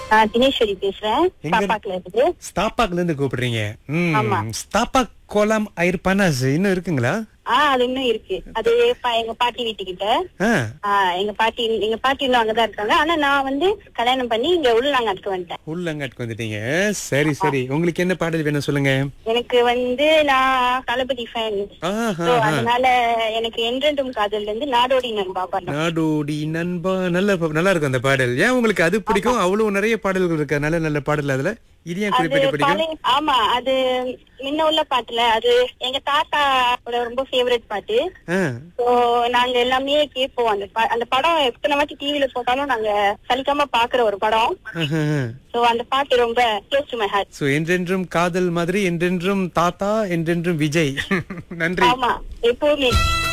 நான் தினேஸ்வரி பேசுறேன் எங்க- பாப்பாக்குல இருந்து ஸ்தாபாக்ல இருந்து கூப்பிடுறீங்க ஆமா. ம் ஸ்தாபாக் கோலாம் ஐர் பனாஸ் இன்னும் இருக்குங்களா ஆ அது இன்னும் இருக்கு அது பா- எங்க பாட்டி வீட்டுக்கிட்ட ஆ ஆ, எங்க பாட்டி எங்க பாட்டி இன்னும் அங்கதான் இருக்காங்க ஆனா நான் வந்து கல்யாணம் பண்ணி இங்க உள்ளாங்காட்டுக்கு வந்துட்டேன் உள்ளங்காட்டுக்கு வந்துட்டீங்க சரி சரி உங்களுக்கு என்ன பாடல் வேணும் சொல்லுங்க எனக்கு வந்து நான் தளபதி ஃபேன் ஆஹா, So, ஆஹா. அதனால எனக்கு என்றென்றும் காதல்ல இருந்து நாடோடி நண்பா பண்ணோம் நாடோடி நண்பா நல்ல ப- நல்லா இருக்கும் அந்த பாடல் ஏன் உங்களுக்கு அது பிடிக்கும் அவ்வளவு நிறைய பாடல்கள் இருக்கு நல்ல நல்ல பாடல் அதுல இது ஏன் அது குறிப்பிட்டு பிடிக்கும் பழைய ஆமா அது முன்ன உள்ள பாட்டுல அது எங்க தாத்தாவோட ரொம்ப ஃபேவரட் பாட்டு ஆ, சோ நாங்க எல்லாமே கேட்போம் அந்த ப- அந்த படம் எத்தனை வாட்டி டிவில போட்டாலும் நாங்க சலிக்காம பாக்குற ஒரு படம் ஆஹா. சோ அந்த பாட்டு ரொம்ப close to my heart so என்றென்றும் காதல் மாதிரி என்றென்றும் தாத்தா என்றென்றும் விஜய் நன்றி ஆமா எப்பவுமே